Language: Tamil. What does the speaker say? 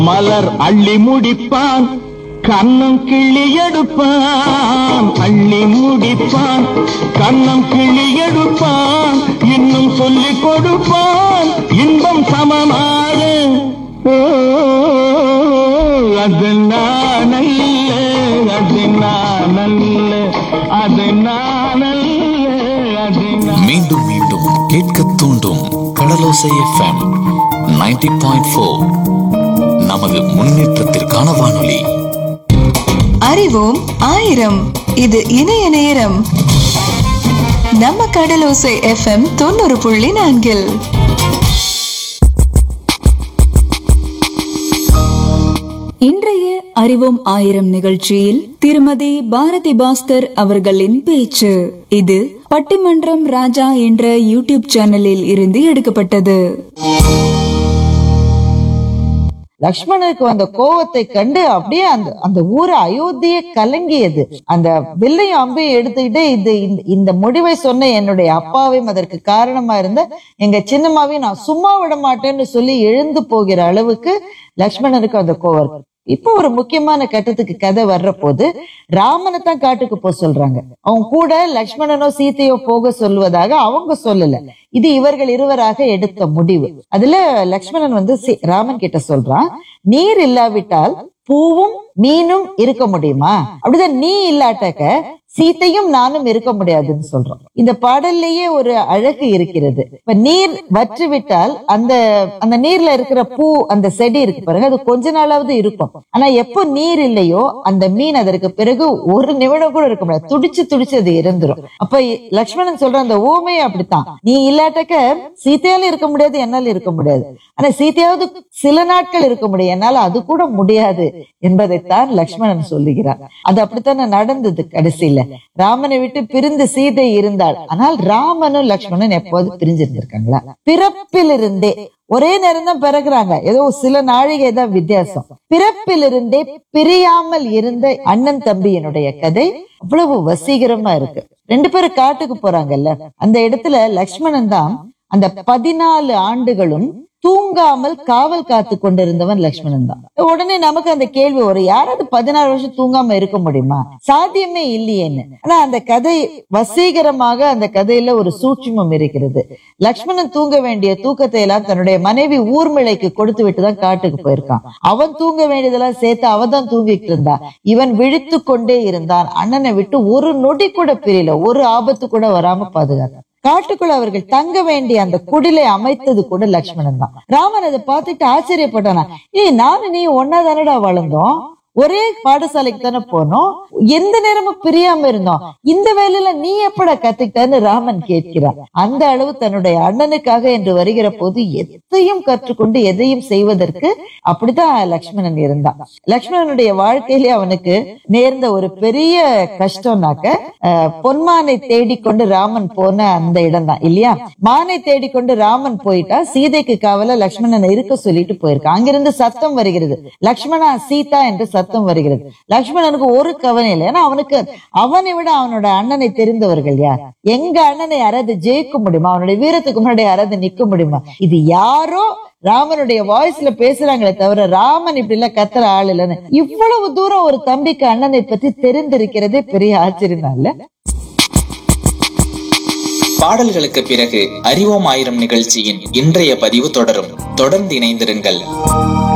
மலர் அள்ளி முடிப்பான் கண்ணம் கிள்ளி எடுப்பான் அள்ளி முடிப்பான் கண்ணம் கிள்ளி எடுப்பான் இன்னும் சொல்லிக் கொடுப்பான் இன்பம் சமமாக ஓ, அது நானல்ல அது நானல்ல அது நானல்ல அது நான் மீண்டும் மீண்டும் கேட்க தூண்டும் கடலோசை எஃப்எம் 90.4 பாயிண்ட் நமது முன்னேற்றத்திற்கான வானொலி அறிவோம் ஆயிரம் இது இணைய நேரம் நம்ம கடலோசை எஃப்எம் தொண்ணூறு புள்ளி நான்கில் இன்றைய அறிவோம் ஆயிரம் நிகழ்ச்சியில் திருமதி பாரதி பாஸ்கர் அவர்களின் பேச்சு இது பட்டிமன்றம் ராஜா என்ற யூடியூப் சேனலில் இருந்து எடுக்கப்பட்டது லக்ஷ்மணனுக்கு வந்த கோவத்தை கண்டு அப்படியே அந்த அந்த ஊரு அயோத்தியே கலங்கியது அந்த வில்லையும் அம்பையும் எடுத்துக்கிட்டு இது இந்த- இந்த முடிவை சொன்ன என்னுடைய அப்பாவையும் அதற்கு காரணமா இருந்த எங்க சின்னம்மாவையும் நான் சும்மா விட மாட்டேன்னு சொல்லி எழுந்து போகிற அளவுக்கு லக்ஷ்மணனுக்கு அந்த கோவம் இருக்கு இப்போ ஒரு முக்கியமான கட்டத்துக்கு கதை வர்ற போது ராமனை தான் காட்டுக்கு போக சொல்றாங்க அவங்க கூட லக்ஷ்மணனோ சீதையோ போக சொல்லுவதாக அவங்க சொல்லல இது இவர்கள் இருவராக எடுத்த முடிவு அதுல லக்ஷ்மணன் வந்து சி- ராமன் கிட்ட சொல்றான் நீர் இல்லாவிட்டால் பூவும் மீனும் இருக்க முடியுமா அப்படிதான் நீ இல்லாட்டக்க சீத்தையும் நானும் இருக்க முடியாதுன்னு சொல்றோம் இந்த பாடல்லையே ஒரு அழகு இருக்கிறது இப்ப நீர் வற்றி விட்டால் அந்த அந்த நீர்ல இருக்கிற பூ அந்த செடி இருக்கு பாருங்க அது கொஞ்ச நாளாவது இருக்கும் ஆனா எப்போ நீர் இல்லையோ அந்த மீன் அதற்கு பிறகு ஒரு நிமிடம் கூட இருக்க முடியாது துடிச்சு துடிச்சு அது இறந்துரும் அப்ப லக்ஷ்மணன் சொல்ற அந்த ஊமையே அப்படித்தான் நீ இல்லாட்டக்க சீத்தையால இருக்க முடியாது என்னால இருக்க முடியாது ஆனா சீத்தையாவது சில நாட்கள் இருக்க முடியும் என்னால அது கூட முடியாது என்பதைத்தான் லக்ஷ்மணன் சொல்லுகிறார் அது அப்படித்தானே நடந்தது கடைசியில ராமனை விட்டு பிரிந்து சீதை இருந்தாள் ஆனால் ராமனும் லக்ஷ்மணன் எப்போது பிரிஞ்சிருந்திருக்காங்களா பிறப்பிலிருந்தே ஒரே நேரம் தான் பிறகுறாங்க ஏதோ சில நாழிகை தான் வித்தியாசம் பிறப்பிலிருந்தே பிரியாமல் இருந்த அண்ணன் தம்பியினுடைய கதை அவ்வளவு வசீகரமா இருக்கு ரெண்டு பேரும் காட்டுக்கு போறாங்கல்ல அந்த இடத்துல லக்ஷ்மணன் தான் அந்த பதினாலு ஆண்டுகளும் தூங்காமல் காவல் காத்து கொண்டிருந்தவன் லக்ஷ்மணன் தான் உடனே நமக்கு அந்த கேள்வி வரும் யாராவது பதினாறு வருஷம் தூங்காம இருக்க முடியுமா சாத்தியமே இல்லையேன்னு ஆனா அந்த கதை வசீகரமாக அந்த கதையில ஒரு சூட்சுமம் இருக்கிறது லக்ஷ்மணன் தூங்க வேண்டிய தூக்கத்தை எல்லாம் தன்னுடைய மனைவி ஊர்மிளைக்கு கொடுத்து விட்டு தான் காட்டுக்கு போயிருக்கான் அவன் தூங்க வேண்டியதெல்லாம் சேர்த்து அவன் தான் தூங்கிட்டு இருந்தான் இவன் விழித்து கொண்டே இருந்தான் அண்ணனை விட்டு ஒரு நொடி கூட பிரியல ஒரு ஆபத்து கூட வராம பாதுகாத்தான் காட்டுக்குள்ள அவர்கள் தங்க வேண்டிய அந்த குடிலை அமைத்தது கூட லக்ஷ்மணன் தான் ராமன் அதை பார்த்துட்டு ஆச்சரியப்பட்டானா ஏய் நானும் நீ ஒன்னா தானடா வளர்ந்தோம் ஒரே பாடசாலைக்கு தானே போனோம் எந்த நேரமும் பிரியாம இருந்தோம் இந்த வேலையில நீ எப்படா கத்துக்கிட்டன்னு ராமன் கேட்கிறான் அந்த அளவு தன்னுடைய அண்ணனுக்காக என்று வருகிற போது எதையும் கற்றுக்கொண்டு எதையும் செய்வதற்கு அப்படிதான் லக்ஷ்மணன் இருந்தான் லக்ஷ்மணனுடைய வாழ்க்கையிலே அவனுக்கு நேர்ந்த ஒரு பெரிய கஷ்டம்னாக்க அஹ், பொன்மானை தேடிக்கொண்டு ராமன் போன அந்த இடம் தான் இல்லையா மானை தேடிக்கொண்டு ராமன் போயிட்டா சீதைக்கு காவல லக்ஷ்மணனை இருக்க சொல்லிட்டு போயிருக்கான் அங்கிருந்து சத்தம் வருகிறது லக்ஷ்மணா சீதா என்று சத்தம் வருகிறது லக்ஷ்மணனுக்கு ஒரு கவலை இல்லை ஏன்னா அவனுக்கு அவனை விட அவனோட அண்ணனை தெரிந்தவர்கள் யார் எங்க அண்ணனை யாராவது ஜெயிக்க முடியுமா அவனுடைய வீரத்துக்கு முன்னாடி யாராவது நிக்க முடியுமா இது யாரோ ராமனுடைய வாய்ஸ்ல பேசுறாங்களே தவிர ராமன் இப்படி எல்லாம் கத்துற ஆள் இல்லைன்னு இவ்வளவு தூரம் ஒரு தம்பிக்கு அண்ணனை பத்தி தெரிந்திருக்கிறதே பெரிய ஆச்சரியம் தான் இல்ல பாடல்களுக்கு பிறகு அறிவோம் ஆயிரம் நிகழ்ச்சியின் இன்றைய பதிவு தொடரும் தொடர்ந்து இணைந்திருங்கள்